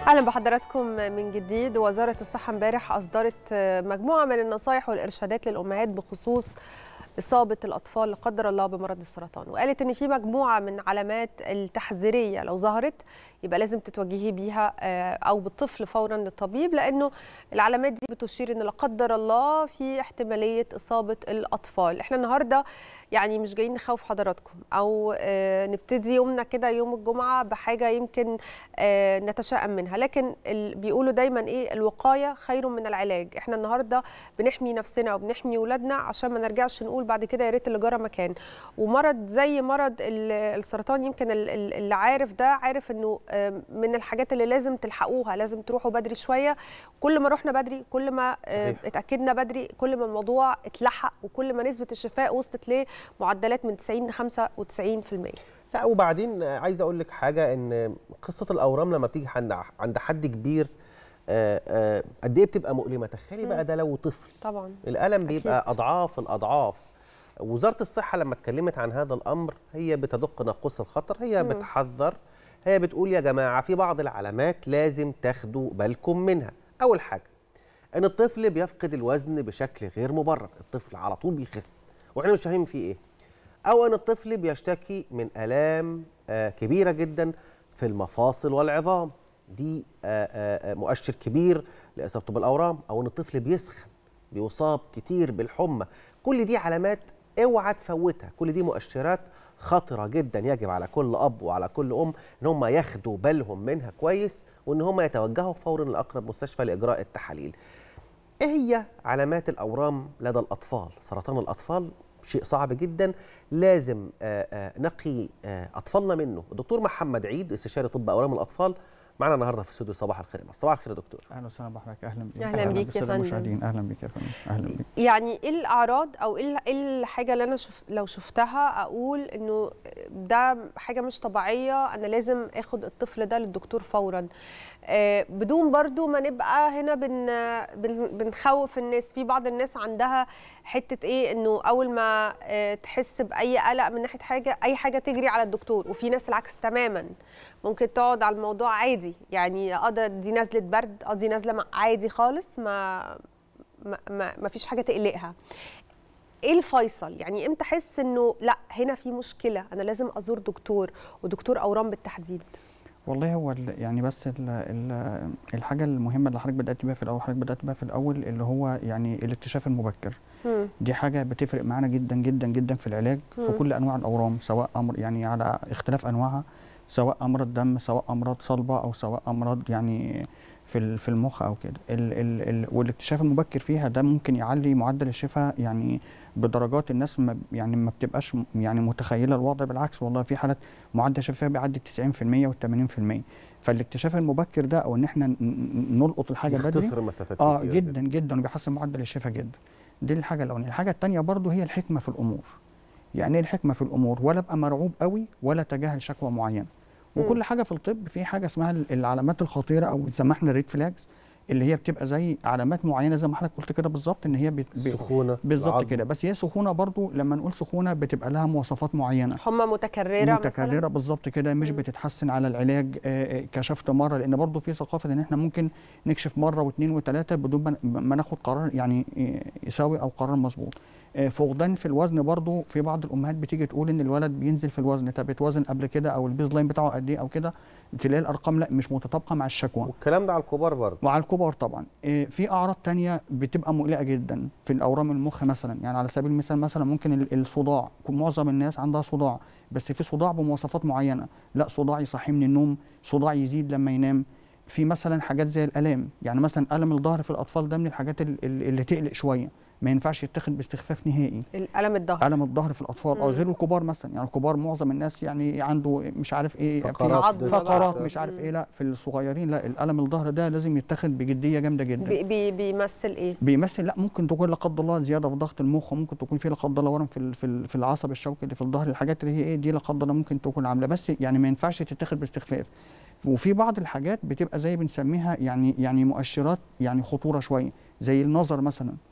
اهلا بحضراتكم من جديد وزاره الصحه امبارح اصدرت مجموعه من النصائح والارشادات للامهات بخصوص اصابه الاطفال لا قدر الله بمرض السرطان وقالت ان في مجموعه من علامات التحذيريه لو ظهرت يبقى لازم تتوجهي بيها او بالطفل فورا للطبيب لانه العلامات دي بتشير ان لا قدر الله في احتماليه اصابه الاطفال احنا النهارده يعني مش جايين نخوف حضراتكم او نبتدي يومنا كده يوم الجمعه بحاجه يمكن نتشائم منها لكن بيقولوا دايما ايه الوقايه خير من العلاج احنا النهارده بنحمي نفسنا وبنحمي ولادنا عشان ما نرجعش نقول بعد كده يا ريت اللي جرى مكان ومرض زي مرض السرطان يمكن اللي عارف ده عارف انه من الحاجات اللي لازم تلحقوها لازم تروحوا بدري شويه كل ما رحنا بدري كل ما صحيح. اتاكدنا بدري كل ما الموضوع اتلحق وكل ما نسبه الشفاء وصلت ل معدلات من 90 ل 95% لا وبعدين عايز اقول لك حاجه ان قصه الاورام لما بتيجي عند عند حد كبير قد ايه بتبقى مؤلمه تخيلي بقى ده لو طفل طبعا الالم بيبقى أكيد. اضعاف الاضعاف وزاره الصحه لما اتكلمت عن هذا الامر هي بتدق ناقوس الخطر هي مم. بتحذر هي بتقول يا جماعه في بعض العلامات لازم تاخدوا بالكم منها اول حاجه ان الطفل بيفقد الوزن بشكل غير مبرر الطفل على طول بيخس واحنا مش فاهمين فيه ايه او ان الطفل بيشتكي من الام آه كبيره جدا في المفاصل والعظام دي آه آه مؤشر كبير لاصابته بالاورام او ان الطفل بيسخن بيصاب كتير بالحمى كل دي علامات اوعى تفوتها كل دي مؤشرات خطرة جدا يجب على كل أب وعلى كل أم إن هم ياخدوا بالهم منها كويس وإن هم يتوجهوا فورا لأقرب مستشفى لإجراء التحاليل. إيه هي علامات الأورام لدى الأطفال؟ سرطان الأطفال شيء صعب جدا لازم آآ آآ نقي آآ أطفالنا منه. الدكتور محمد عيد استشاري طب أورام الأطفال معنا النهارده في استوديو صباح الخير صباح الخير يا دكتور اهلا وسهلا بحضرتك اهلا بيك اهلا بيك يا فندم المشاهدين اهلا بيك يا فندم اهلا بيك يعني ايه الاعراض او ايه الحاجه اللي انا شف... لو شفتها اقول انه ده حاجه مش طبيعيه انا لازم اخد الطفل ده للدكتور فورا آه بدون برضو ما نبقى هنا بن... بن... بنخوف الناس في بعض الناس عندها حته ايه انه اول ما آه تحس باي قلق من ناحيه حاجه اي حاجه تجري على الدكتور وفي ناس العكس تماما ممكن تقعد على الموضوع عادي يعني اه دي نزله برد اه دي نازله عادي خالص ما ما, ما, ما فيش حاجه تقلقها ايه الفيصل يعني امتى احس انه لا هنا في مشكله انا لازم ازور دكتور ودكتور اورام بالتحديد والله هو يعني بس ال ال الحاجه المهمه اللي حضرتك بدات بيها في الاول حضرتك بدات بيها في الاول اللي هو يعني الاكتشاف المبكر م. دي حاجه بتفرق معانا جدا جدا جدا في العلاج م. في كل انواع الاورام سواء امر يعني على اختلاف انواعها سواء امراض دم سواء امراض صلبه او سواء امراض يعني في في المخ او كده ال ال ال والاكتشاف المبكر فيها ده ممكن يعلي معدل الشفاء يعني بدرجات الناس ما يعني ما بتبقاش يعني متخيله الوضع بالعكس والله في حالات معدل الشفاء بيعدي 90% و80% فالاكتشاف المبكر ده او ان احنا نلقط الحاجه بدري يختصر مسافات اه جدا جدا وبيحسن معدل الشفاء جدا دي الحاجه الاولانيه الحاجه الثانيه برضو هي الحكمه في الامور يعني ايه الحكمه في الامور ولا ابقى مرعوب قوي ولا تجاهل شكوى معينه وكل حاجه في الطب في حاجه اسمها العلامات الخطيره او زي ما احنا ريد فلاجز اللي هي بتبقى زي علامات معينه زي ما حضرتك قلت كده بالظبط ان هي بت... سخونه بالظبط كده بس هي سخونه برضو لما نقول سخونه بتبقى لها مواصفات معينه حمى متكرره متكرره بالظبط كده مش م. بتتحسن على العلاج آه كشفت مره لان برضو في ثقافه ان احنا ممكن نكشف مره واثنين وثلاثه بدون ما ناخد قرار يعني يساوي او قرار مظبوط فقدان في الوزن برضو في بعض الامهات بتيجي تقول ان الولد بينزل في الوزن طب اتوزن قبل كده او البيز لاين بتاعه قد ايه او كده تلاقي الارقام لا مش متطابقه مع الشكوى والكلام ده على الكبار برضه وعلى الكبار طبعا في اعراض تانية بتبقى مقلقه جدا في الاورام المخ مثلا يعني على سبيل المثال مثلا ممكن الصداع معظم الناس عندها صداع بس في صداع بمواصفات معينه لا صداع يصحي من النوم صداع يزيد لما ينام في مثلا حاجات زي الالام يعني مثلا الم الظهر في الاطفال ده من الحاجات اللي تقلق شويه ما ينفعش يتاخد باستخفاف نهائي الالم الظهر الم الظهر في الاطفال او غير الكبار مثلا يعني الكبار معظم الناس يعني عنده مش عارف ايه فقرات, فقرات مش عارف ايه لا في الصغيرين لا الالم الظهر ده لازم يتاخد بجديه جامده جدا بي بي بيمثل ايه بيمثل لا ممكن تكون لا قدر الله زياده في ضغط المخ وممكن تكون في لا قدر الله ورم في في, في العصب الشوكي اللي في الظهر الحاجات اللي هي ايه دي لا قدر الله ممكن تكون عامله بس يعني ما ينفعش تتاخد باستخفاف وفي بعض الحاجات بتبقى زي بنسميها يعني يعني مؤشرات يعني خطوره شويه زي النظر مثلا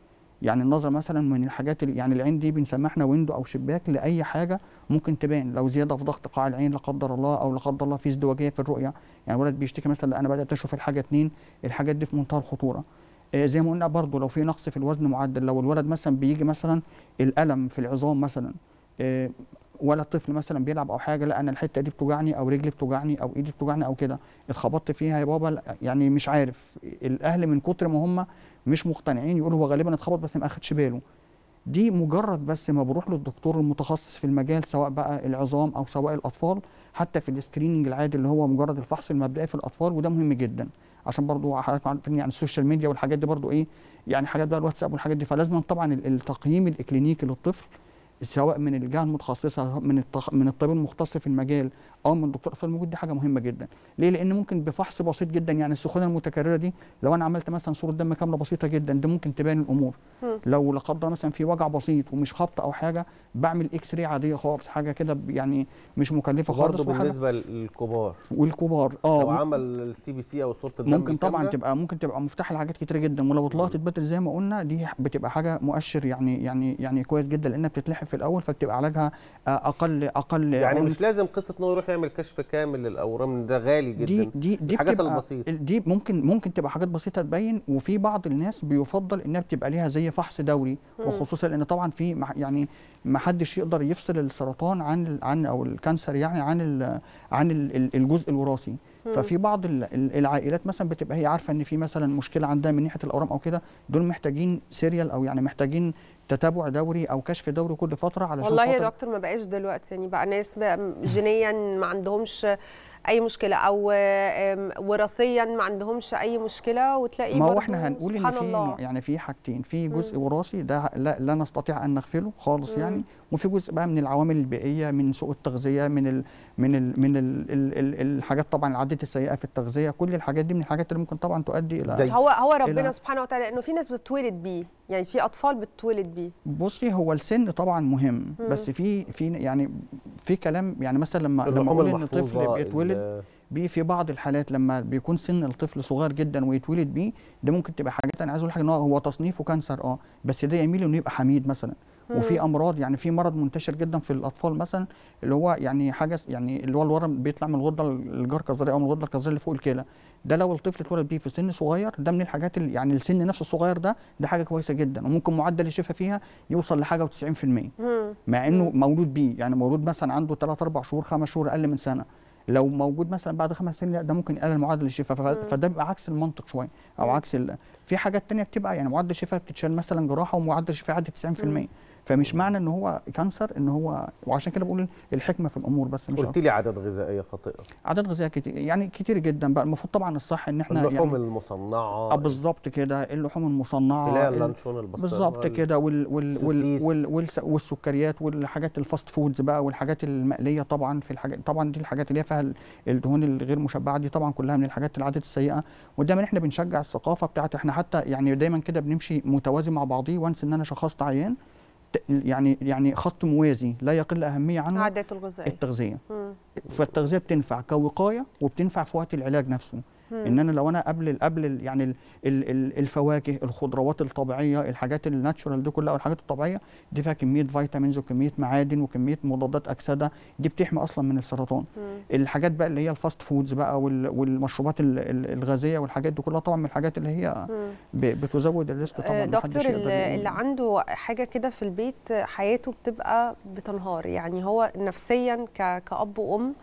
يعني النظره مثلا من الحاجات اللي يعني العين دي بنسميها احنا ويندو او شباك لاي حاجه ممكن تبان لو زياده في ضغط قاع العين لا قدر الله او لا قدر الله في ازدواجيه في الرؤيه يعني ولد بيشتكي مثلا لا انا بدات اشوف الحاجه اتنين الحاجات دي في منتهى الخطوره آه، زي ما قلنا برضو لو في نقص في الوزن معدل لو الولد مثلا بيجي مثلا الالم في العظام مثلا آه، ولا طفل مثلا بيلعب او حاجه لا انا الحته دي بتوجعني او رجلي بتوجعني او ايدي بتوجعني او كده اتخبطت فيها يا بابا لا، يعني مش عارف الاهل من كتر ما هم مش مقتنعين يقولوا هو غالبا اتخبط بس ما اخدش باله دي مجرد بس ما بروح للدكتور المتخصص في المجال سواء بقى العظام او سواء الاطفال حتى في السكريننج العادي اللي هو مجرد الفحص المبدئي في الاطفال وده مهم جدا عشان برضو حضرتك عارفين يعني السوشيال ميديا والحاجات دي برضو ايه يعني حاجات بقى الواتساب والحاجات دي فلازم طبعا ال- التقييم الاكلينيكي للطفل سواء من الجهه المتخصصه من التخ... من الطبيب المختص في المجال او من الدكتور اطفال الموجود دي حاجه مهمه جدا ليه لان ممكن بفحص بسيط جدا يعني السخونه المتكرره دي لو انا عملت مثلا صوره دم كامله بسيطه جدا ده ممكن تبان الامور مم. لو لا قدر الله مثلا في وجع بسيط ومش خبط او حاجه بعمل اكس راي عاديه خالص حاجه كده ب- يعني مش مكلفه خالص برضه وحاجة- بالنسبه للكبار والكبار لو اه عمل السي بي سي او صوره الدم ممكن طبعا الكاملة، تبقى ممكن تبقى مفتاح لحاجات كتيره جدا ولو اتلقطت بدري زي ما قلنا دي بتبقى حاجه مؤشر يعني يعني يعني كويس جدا لانها بتتلحق في الاول فبتبقى علاجها آه، اقل اقل يعني عنف. مش لازم قصه انه يروح يعمل كشف كامل للاورام ده غالي جدا دي دي دي الحاجات بتبقى البسيطة. دي ممكن ممكن تبقى حاجات بسيطه تبين وفي بعض الناس بيفضل انها بتبقى ليها زي فحص دوري مم. وخصوصا لان طبعا في مح- يعني ما حدش يقدر يفصل السرطان عن ال- عن او الكانسر يعني عن ال عن ال- ال- الجزء الوراثي مم. ففي بعض ال- ال- العائلات مثلا بتبقى هي عارفه ان في مثلا مشكله عندها من ناحيه الاورام او كده دول محتاجين سيريال او يعني محتاجين تتابع دوري او كشف دوري كل فتره علشان والله يا خاطر- دكتور ما بقاش دلوقتي يعني بقى ناس بقى جينيا ما عندهمش اي مشكله او آم، وراثيا ما عندهمش اي مشكله وتلاقيه ما هو برضو احنا هنقول ان سبحان في الله. نوع- يعني في حاجتين في جزء وراثي ده لا, لا نستطيع ان نغفله خالص مم. يعني وفي جزء بقى من العوامل البيئيه من سوء التغذيه من ال من ال من ال ال ال الحاجات طبعا العادات السيئه في التغذيه كل الحاجات دي من الحاجات اللي ممكن طبعا تؤدي الى زي- هو هو ربنا إلى- سبحانه وتعالى انه في ناس بتتولد بيه يعني في اطفال بتتولد بيه بصي هو السن طبعا مهم مم. بس في في يعني في كلام يعني مثلا لما لما اللحوم اقول ان المحفوظة، طفل بيتولد ال- بيه في بعض الحالات لما بيكون سن الطفل صغير جدا ويتولد بيه ده ممكن تبقى حاجات انا عايز اقول حاجه ان هو هو تصنيفه كانسر اه بس ده يميل انه يبقى حميد مثلا وفي امراض يعني في مرض منتشر جدا في الاطفال مثلا اللي هو يعني حاجه س- يعني اللي هو الورم بيطلع من الغده الجركزريه او من الغده الكظريه اللي فوق الكلى ده لو الطفل اتولد بيه في سن صغير ده من الحاجات اللي يعني السن نفسه الصغير ده ده حاجه كويسه جدا وممكن معدل الشفاء فيها يوصل لحاجه و90% مم. مع انه مولود بيه يعني مولود مثلا عنده 3 4 شهور 5 شهور اقل من سنه لو موجود مثلا بعد خمس سنين لا ده ممكن يقلل معدل الشفاء ف- مم. فده بيبقى عكس المنطق شويه او مم. عكس ال... في حاجات تانية بتبقى يعني معدل الشفاء بتتشال مثلا جراحه ومعدل الشفاء يعدي 90% مم. فمش معنى ان هو كانسر ان هو وعشان كده بقول الحكمه في الامور بس مش قلت أكتر. لي عادات غذائيه خاطئه عدد غذائي كتير يعني كتير جدا بقى المفروض طبعا الصح ان احنا اللحوم يعني المصنعه اه بالظبط كده اللحوم المصنعه اللي هي ال- اللانشون البسطرمه بالظبط كده وال وال وال السوسيس. وال والس- والسكريات والحاجات الفاست فودز بقى والحاجات المقليه طبعا في الحاجات طبعا دي الحاجات اللي هي فيها ال- الدهون الغير مشبعه دي طبعا كلها من الحاجات العادات السيئه ودايما احنا بنشجع الثقافه بتاعت احنا حتى يعني دايما كده بنمشي متوازي مع بعضيه وانس ان انا شخصت عيان ت- يعني يعني خط موازي لا يقل اهميه عنه عاداته الغذائيه التغذيه مم. فالتغذيه بتنفع كوقايه وبتنفع في وقت العلاج نفسه مم. ان انا لو انا قبل ال- قبل ال- يعني ال- ال- ال- الفواكه الخضروات الطبيعيه الحاجات الناتشورال دي كلها والحاجات الطبيعيه دي فيها كميه فيتامينز وكميه معادن وكميه مضادات اكسده دي بتحمي اصلا من السرطان مم. الحاجات بقى اللي هي الفاست فودز بقى وال- والمشروبات ال- ال- الغازيه والحاجات دي كلها طبعا من الحاجات اللي هي مم. ب- بتزود الريسك آه، طبعا محدش دكتور يقدر اللي, يقول- اللي عنده حاجه كده في البيت حياته بتبقى بتنهار يعني هو نفسيا ك- كأب وأم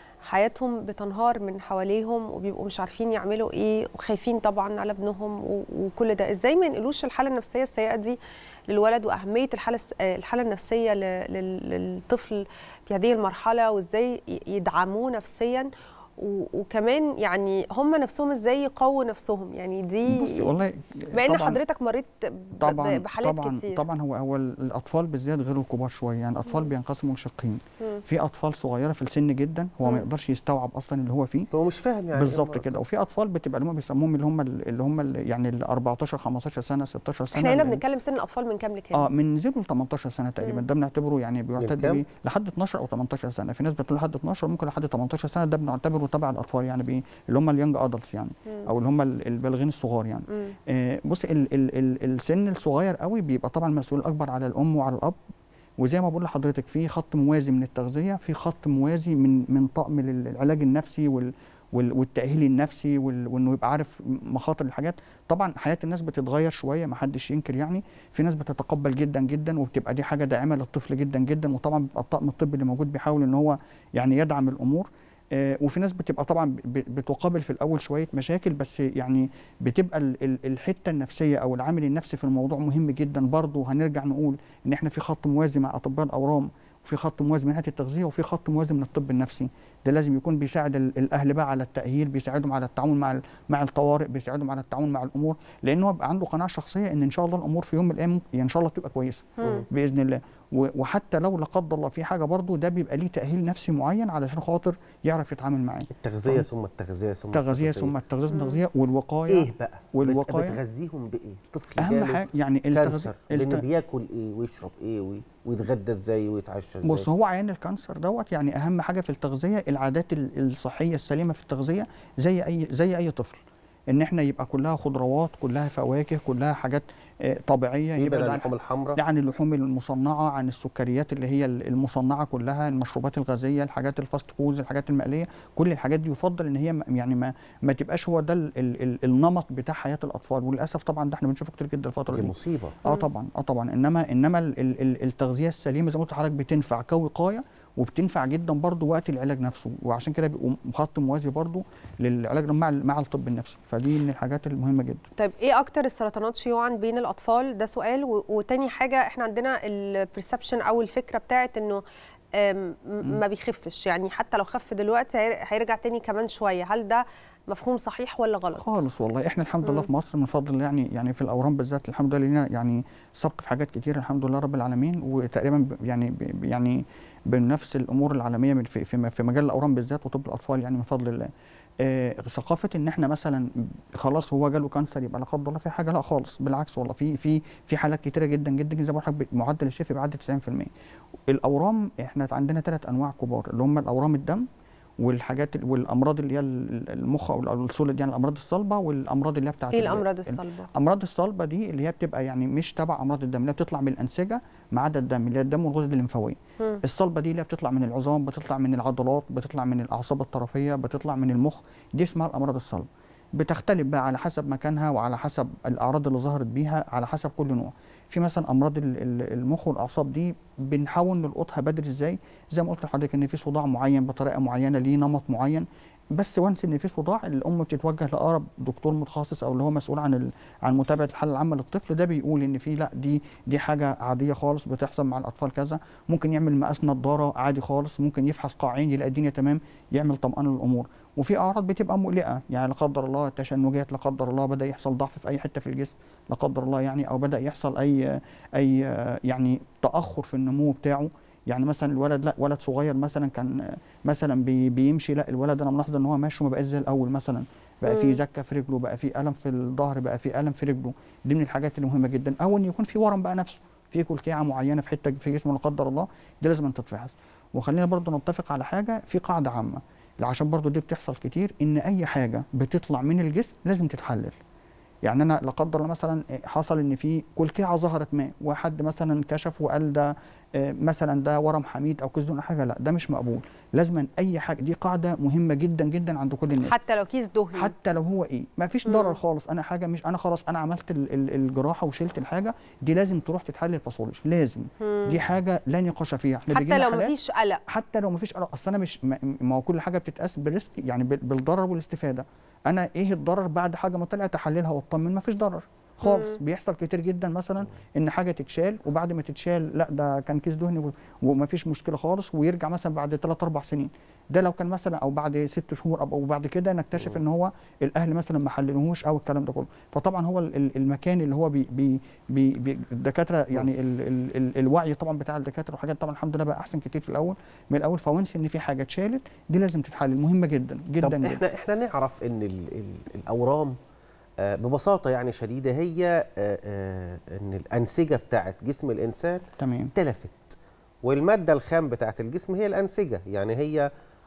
حياتهم بتنهار من حواليهم وبيبقوا مش عارفين يعملوا ايه وخايفين طبعا على ابنهم و- وكل ده ازاي ما ينقلوش الحاله النفسيه السيئه دي للولد واهميه الحاله الس- آه، الحاله النفسيه ل- لل- للطفل في هذه المرحله وازاي ي- يدعموه نفسيا و- وكمان يعني هم نفسهم ازاي يقووا نفسهم يعني دي بصي والله بما ان طبعاً- حضرتك مريت ب- طبعا بحالات طبعا كتير طبعا هو هو الاطفال بالذات غير الكبار شويه يعني الاطفال مم. بينقسموا لشقين مم. في اطفال صغيره في السن جدا هو مم. ما يقدرش يستوعب اصلا اللي هو فيه هو مش فاهم يعني بالظبط إيه كده وفي اطفال بتبقى اللي هم بيسموهم اللي هم اللي هم ال- يعني ال 14 15 سنه 16 سنه احنا هنا اللي- بنتكلم سن الاطفال من كام لكام اه من 0 ل 18 سنه تقريبا مم. ده بنعتبره يعني بيعتد كام؟ بيه لحد 12 او 18 سنه في ناس بتقول لحد 12 ممكن لحد 18 سنه ده بنعتبره تبع الاطفال يعني بي اللي هم اليونج ادلتس يعني مم. او اللي هم ال- البالغين الصغار يعني مم. آه، بص ال ال ال السن الصغير قوي بيبقى طبعا مسؤول اكبر على الام وعلى الاب وزي ما بقول لحضرتك في خط موازي من التغذيه في خط موازي من من طقم العلاج النفسي وال وال- والتاهيل النفسي وال- وانه يبقى عارف مخاطر الحاجات طبعا حياه الناس بتتغير شويه ما حدش ينكر يعني في ناس بتتقبل جدا جدا وبتبقى دي حاجه داعمه للطفل جدا جدا وطبعا بيبقى الطاقم الطبي اللي موجود بيحاول ان هو يعني يدعم الامور آه، وفي ناس بتبقى طبعا ب- ب- بتقابل في الاول شويه مشاكل بس يعني بتبقى ال- ال- الحته النفسيه او العامل النفسي في الموضوع مهم جدا برضه هنرجع نقول ان احنا في خط موازي مع اطباء الاورام وفي خط موازي من ناحيه التغذيه وفي خط موازي من الطب النفسي ده لازم يكون بيساعد ال- الاهل بقى على التاهيل بيساعدهم على التعامل مع ال- مع الطوارئ بيساعدهم على التعامل مع الامور لان هو بيبقى عنده قناعه شخصيه ان ان شاء الله الامور في يوم من الايام يعني ان شاء الله تبقى كويسه مم. باذن الله و- وحتى لو لا قدر الله في حاجه برضه ده بيبقى ليه تاهيل نفسي معين علشان خاطر يعرف يتعامل معاه التغذيه ثم التغذيه ثم التغذيه ثم التغذيه ثم التغذيه والوقايه ايه بقى والوقاية. بت- بتغذيهم بايه طفل اهم جاله حاجه يعني كانسر التغذيه لان الت... بياكل ايه ويشرب ايه وي- ويتغدى ازاي ويتعشى ازاي بص هو عيان الكانسر دوت يعني اهم حاجه في التغذيه العادات ال- الصحيه السليمه في التغذيه زي اي زي اي طفل ان احنا يبقى كلها خضروات كلها فواكه كلها حاجات آه، طبيعيه يبعد يبعد عن عن اللحوم الحمراء عن اللحوم المصنعه عن السكريات اللي هي المصنعه كلها المشروبات الغازيه الحاجات الفاست فوز الحاجات المقليه كل الحاجات دي يفضل ان هي م- يعني ما ما تبقاش هو ده ال ال ال النمط بتاع حياه الاطفال وللاسف طبعا ده احنا بنشوفه كتير جدا الفتره دي دي مصيبه اه طبعا اه طبعا انما انما ال- ال- ال- التغذيه السليمه زي ما قلت لحضرتك بتنفع كوقايه وبتنفع جدا برضو وقت العلاج نفسه وعشان كده بيبقوا خط موازي برضو للعلاج مع ال- مع الطب النفسي فدي من الحاجات المهمه جدا طيب ايه اكتر السرطانات شيوعا بين الاطفال ده سؤال و- وتاني حاجه احنا عندنا البرسبشن او الفكره بتاعت انه آم، م- ما بيخفش يعني حتى لو خف دلوقتي هير- هيرجع تاني كمان شويه هل ده مفهوم صحيح ولا غلط خالص والله احنا الحمد لله في مصر من فضل الله يعني يعني في الاورام بالذات الحمد لله لنا يعني سبق في حاجات كتير الحمد لله رب العالمين وتقريبا ب- يعني ب- يعني بنفس الامور العالميه من في في في مجال الاورام بالذات وطب الاطفال يعني من فضل الله آه ثقافه ان احنا مثلا خلاص هو جاله كانسر يبقى لا قدر الله في حاجه لا خالص بالعكس والله في في في حالات كتيره جدا جدا زي ما بقول لحضرتك معدل الشفاء بيعدي 90% الاورام احنا عندنا ثلاث انواع كبار اللي هم الاورام الدم والحاجات والامراض اللي هي ال- المخ او السوليد يعني الامراض الصلبه والامراض اللي هي بتاعت ايه ال- الامراض ال- الصلبه الامراض الصلبه دي اللي هي بتبقى يعني مش تبع امراض الدم اللي هي بتطلع من الانسجه ما عدا الدم اللي هي الدم والغدد الليمفاويه مم. الصلبه دي اللي هي بتطلع من العظام بتطلع من العضلات بتطلع من الاعصاب الطرفيه بتطلع من المخ دي اسمها الامراض الصلبه بتختلف بقى على حسب مكانها وعلى حسب الاعراض اللي ظهرت بيها على حسب كل نوع في مثلا امراض ال- ال- المخ والاعصاب دي بنحاول نلقطها بدري ازاي زي ما قلت لحضرتك ان في صداع معين بطريقه معينه ليه نمط معين بس وانس ان في صداع الام بتتوجه لاقرب دكتور متخصص او اللي هو مسؤول عن ال... عن متابعه الحاله العامه للطفل ده بيقول ان في لا دي دي حاجه عاديه خالص بتحصل مع الاطفال كذا ممكن يعمل مقاس نضاره عادي خالص ممكن يفحص قاعين يلاقي الدنيا تمام يعمل طمأنة للامور وفي اعراض بتبقى مقلقه يعني لا قدر الله تشنجات لا قدر الله بدا يحصل ضعف في اي حته في الجسم لا قدر الله يعني او بدا يحصل اي اي يعني تاخر في النمو بتاعه يعني مثلا الولد لا ولد صغير مثلا كان مثلا بي بيمشي لا الولد انا ملاحظه ان هو ماشي وما بقاش زي الاول مثلا بقى في مم. زكه في رجله بقى في الم في الظهر بقى في الم في رجله دي من الحاجات المهمه جدا او ان يكون في ورم بقى نفسه في كلكيعه معينه في حته في جسمه لا قدر الله دي لازم تتفحص وخلينا برضو نتفق على حاجه في قاعده عامه عشان برضو دي بتحصل كتير ان اي حاجه بتطلع من الجسم لازم تتحلل يعني انا لا قدر الله مثلا حصل ان في كلكيعه ظهرت ما وحد مثلا كشف وقال ده آه، مثلا ده ورم حميد او كسدون أو حاجه لا ده مش مقبول لازما اي حاجه دي قاعده مهمه جدا جدا عند كل الناس حتى لو كيس دهني حتى لو هو ايه ما فيش مم. ضرر خالص انا حاجه مش انا خلاص انا عملت ال- ال- الجراحه وشلت الحاجه دي لازم تروح تتحلل باثولوجي لازم مم. دي حاجه لا نقاش فيها احنا حتى بيجيلنا لو حالات- مفيش قلق حتى لو مفيش قلق اصل انا مش ما ما هو كل حاجه بتتقاس بالريسك يعني بال- بالضرر والاستفاده انا ايه الضرر بعد حاجه ما طلعت احللها واطمن مفيش ضرر خالص مم. بيحصل كتير جدا مثلا ان حاجه تتشال وبعد ما تتشال لا ده كان كيس دهني و- ومفيش مشكله خالص ويرجع مثلا بعد 3 4 سنين ده لو كان مثلا او بعد ست شهور او أو بعد كده نكتشف ان هو الاهل مثلا ما حللوهوش او الكلام ده كله فطبعا هو ال- ال- المكان اللي هو بي بي بي بي الدكاتره يعني ال ال ال الوعي طبعا بتاع الدكاتره وحاجات طبعا الحمد لله بقى احسن كتير في الاول من الاول فونس ان في حاجه اتشالت دي لازم تتحلل مهمه جدا جدا طب جدا احنا احنا نعرف ان ال ال الاورام آه، ببساطه يعني شديده هي آه، آه، ان الانسجه بتاعت جسم الانسان تمام تلفت والماده الخام بتاعت الجسم هي الانسجه يعني هي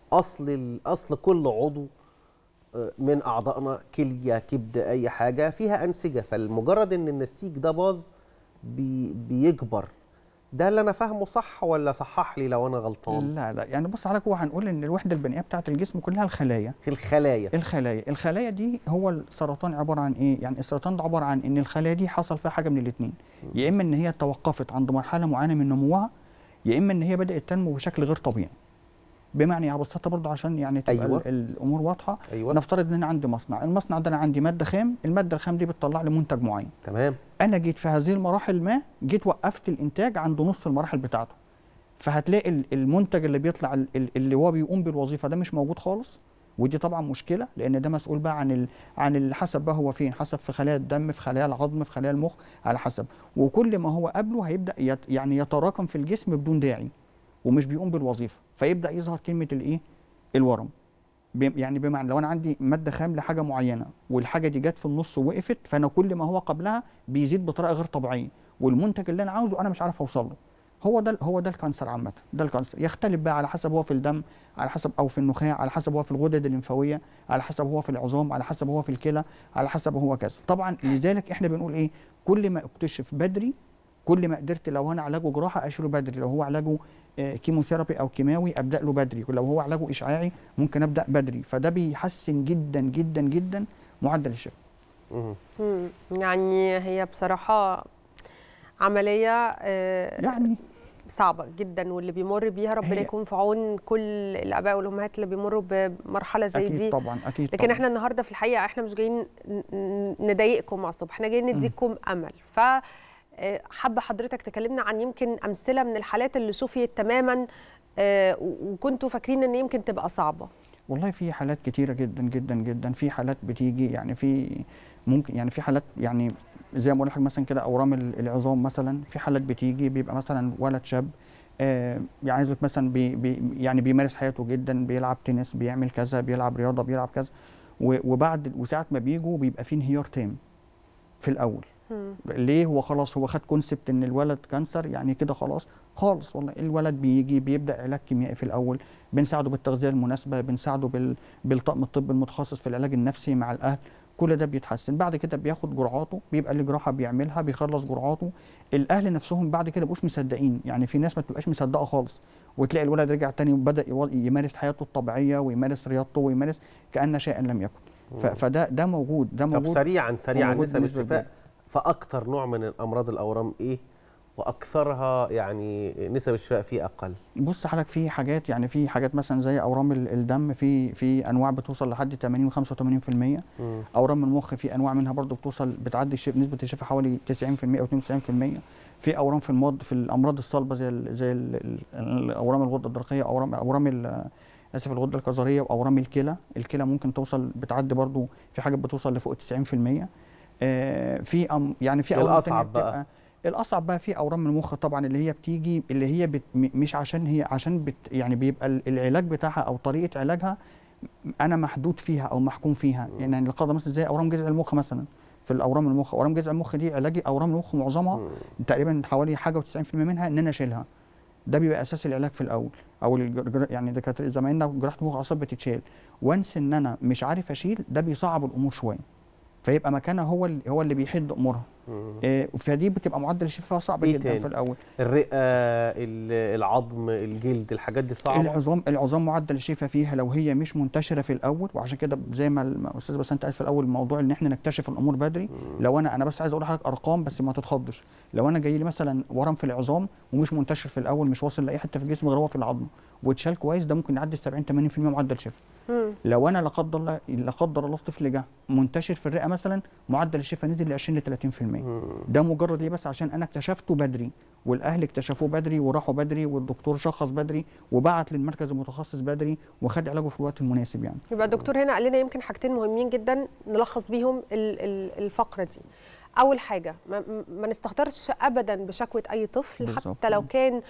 اصل ال- اصل كل عضو آه، من اعضائنا كليه كبد اي حاجه فيها انسجه فالمجرد ان النسيج ده باظ بي بيكبر ده اللي انا فاهمه صح ولا صحح لي لو انا غلطان لا لا يعني بص حضرتك هو هنقول ان الوحده البنائيه بتاعه الجسم كلها الخلايا في الخلايا الخلايا الخلايا دي هو السرطان عباره عن ايه يعني السرطان ده عباره عن ان الخلايا دي حصل فيها حاجه من الاثنين يا اما ان هي توقفت عند مرحله معينه من نموها يا اما ان هي بدات تنمو بشكل غير طبيعي بمعنى ببساطه برضه عشان يعني تبقى أيوة. أيوة. الامور واضحه ايوه نفترض ان انا عندي مصنع المصنع ده انا عندي ماده خام الماده الخام دي بتطلع لي منتج معين تمام انا جيت في هذه المراحل ما جيت وقفت الانتاج عند نص المراحل بتاعته فهتلاقي ال- المنتج اللي بيطلع ال- ال- اللي هو بيقوم بالوظيفه ده مش موجود خالص ودي طبعا مشكله لان ده مسؤول بقى عن ال... عن ال- حسب بقى هو فين حسب في خلايا الدم في خلايا العظم في خلايا المخ على حسب وكل ما هو قبله هيبدا يت... يعني يتراكم في الجسم بدون داعي ومش بيقوم بالوظيفه فيبدا يظهر كلمه الايه الورم ب- يعني بمعنى لو انا عندي ماده خام لحاجه معينه والحاجه دي جت في النص ووقفت فانا كل ما هو قبلها بيزيد بطريقه غير طبيعيه والمنتج اللي انا عاوزه انا مش عارف اوصل له هو ده هو ده الكانسر عامه ده الكانسر يختلف بقى على حسب هو في الدم على حسب او في النخاع على حسب هو في الغدد الليمفاويه على حسب هو في العظام على حسب هو في الكلى على حسب هو كذا طبعا لذلك احنا بنقول ايه كل ما اكتشف بدري كل ما قدرت لو انا علاجه جراحه اشيله بدري لو هو علاجه آه، كيموثيرابي او كيماوي ابدا له بدري لو هو علاجه اشعاعي ممكن ابدا بدري فده بيحسن جدا جدا جدا معدل الشفاء مهم. مم. يعني هي بصراحة عملية آه، يعني صعبة جدا واللي بيمر بيها ربنا هي- يكون في عون كل الآباء والأمهات اللي بيمروا بمرحلة زي اكيد دي طبعا اكيد لكن طبعا. احنا النهارده في الحقيقه احنا مش جايين ن- ن- نضايقكم مع الصبح احنا جايين نديكم امل ف آه، حابه حضرتك تكلمنا عن يمكن امثله من الحالات اللي شفيت تماما آه، و- وكنتوا فاكرين ان يمكن تبقى صعبه والله في حالات كتيره جدا جدا جدا في حالات بتيجي يعني في ممكن يعني في حالات يعني زي ما بقول لحضرتك مثلا كده اورام ال- العظام مثلا في حالات بتيجي بيبقى مثلا ولد شاب آه يعني عايز أقولك مثلا بي بي يعني بيمارس حياته جدا بيلعب تنس بيعمل كذا بيلعب رياضه بيلعب كذا و- وبعد وساعه ما بيجوا بيبقى في انهيار تام في الاول مم. ليه هو خلاص هو خد كونسبت ان الولد كانسر يعني كده خلاص خالص والله الولد بيجي بيبدا علاج كيميائي في الاول بنساعده بالتغذيه المناسبه بنساعده بال... بالطاقم الطبي المتخصص في العلاج النفسي مع الاهل كل ده بيتحسن بعد كده بياخد جرعاته بيبقى اللي جراحه بيعملها بيخلص جرعاته الاهل نفسهم بعد كده مبقوش مصدقين يعني في ناس ما تبقاش مصدقه خالص وتلاقي الولد رجع تاني وبدا يو- يمارس حياته الطبيعيه ويمارس رياضته ويمارس كان شيئا لم يكن ف... فده ده موجود ده طب موجود سريعا سريعا موجود نسب بنسبة الشفاء كبيرة. فاكثر نوع من الامراض الاورام ايه واكثرها يعني نسب الشفاء فيه اقل بص حضرتك في حاجات يعني في حاجات مثلا زي اورام ال- الدم في في انواع بتوصل لحد 80 و 85% مم. اورام المخ في انواع منها برضو بتوصل بتعدي الشف- نسبه الشفاء حوالي 90% او 92% في اورام في المض في الامراض الصلبه زي ال زي ال ال الاورام الغده الدرقيه اورام اورام ال- اسف الغده الكظريه واورام الكلى الكلى ممكن توصل بتعدي برضو في حاجات بتوصل لفوق 90% آه في أم يعني في أورام الأصعب تانية بقى. بتبقى- الاصعب بقى في اورام المخ طبعا اللي هي بتيجي اللي هي بت م- مش عشان هي عشان بت يعني بيبقى ال- العلاج بتاعها او طريقه علاجها انا محدود فيها او محكوم فيها يعني القاعده مثلا زي اورام جذع المخ مثلا في الاورام المخ اورام جذع المخ دي علاج اورام المخ معظمها مم. تقريبا حوالي حاجه و90% منها ان انا اشيلها ده بيبقى اساس العلاج في الاول او الجر- جر- يعني دكاتره زمايلنا جراحه مخ اعصاب بتتشال وانس ان انا مش عارف اشيل ده بيصعب الامور شويه فيبقى مكانها هو اللي هو اللي بيحد امورها مم. إيه فدي بتبقى معدل الشفاء فيها صعب إيه جدا تاني؟ في الاول الرئه ال- العظم الجلد الحاجات دي صعبه العظام العظام معدل الشفاء فيها لو هي مش منتشره في الاول وعشان كده زي ما الاستاذ بس انت قال في الاول موضوع ان احنا نكتشف الامور بدري لو انا انا بس عايز اقول لحضرتك ارقام بس ما تتخضش لو انا جاي لي مثلا ورم في العظام ومش منتشر في الاول مش واصل لاي حته في الجسم غير هو في العظم واتشال كويس ده ممكن يعدي 70 80% معدل شفاء مم. لو انا لا قدر الله لا قدر الله طفل جه منتشر في الرئه مثلا معدل الشفاء نزل ل 20 ل 30% مم. ده مجرد ليه بس عشان انا اكتشفته بدري والاهل اكتشفوه بدري وراحوا بدري والدكتور شخص بدري وبعت للمركز المتخصص بدري وخد علاجه في الوقت المناسب يعني يبقى الدكتور هنا قال لنا يمكن حاجتين مهمين جدا نلخص بيهم ال- ال- الفقره دي اول حاجه ما, ما نستهترش ابدا بشكوى اي طفل بالظبط. حتى لو كان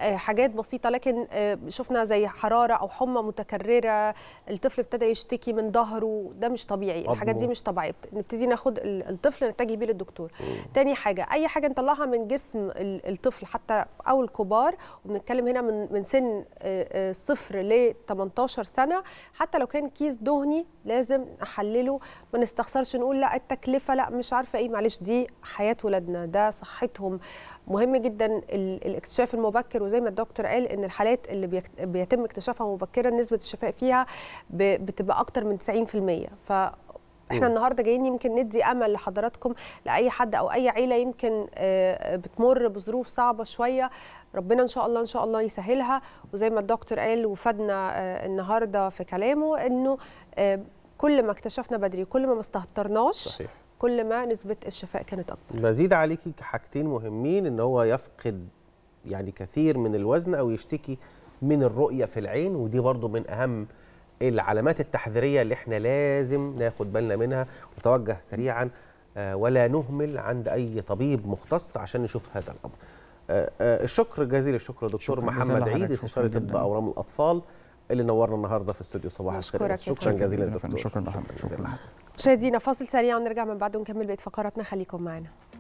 آه، حاجات بسيطه لكن آه، شفنا زي حراره او حمى متكرره الطفل ابتدى يشتكي من ظهره ده مش طبيعي الحاجات دي عظمه. مش طبيعيه نبتدي ناخد ال- الطفل نتجه بيه للدكتور تاني حاجه اي حاجه نطلعها من جسم ال- الطفل حتى او الكبار وبنتكلم هنا من من سن آه، آه، صفر ل 18 سنه حتى لو كان كيس دهني لازم نحلله ما نستخسرش نقول لا التكلفه لا مش عارفه ايه معلش دي حياه ولادنا ده صحتهم مهم جدا ال- الاكتشاف المبكر وزي ما الدكتور قال ان الحالات اللي بيكت- بيتم اكتشافها مبكرا نسبه الشفاء فيها ب- بتبقى اكتر من 90% ف احنا مم. النهارده جايين يمكن ندي امل لحضراتكم لاي حد او اي عيله يمكن آه، بتمر بظروف صعبه شويه ربنا ان شاء الله ان شاء الله يسهلها وزي ما الدكتور قال وفادنا آه، النهارده في كلامه انه آه، كل ما اكتشفنا بدري كل ما ما استهترناش صحيح كل ما نسبه الشفاء كانت اكبر بزيد عليكي حاجتين مهمين ان هو يفقد يعني كثير من الوزن او يشتكي من الرؤيه في العين ودي برضو من اهم العلامات التحذيريه اللي احنا لازم ناخد بالنا منها ونتوجه سريعا آه، ولا نهمل عند اي طبيب مختص عشان نشوف هذا الامر. آه، آه، الشكر جزيل الشكر دكتور شكراً محمد جزيلاً عيد لحضرتك، استشاري شكراً طب جداً. اورام الاطفال اللي نورنا النهارده في استوديو صباح الخير نشكرك يا شكرا فندم. جزيلا شكراً دكتور شكراً لحضرتك، شكراً. مشاهدينا فاصل سريع ونرجع من بعده نكمل بقيه فقراتنا خليكم معنا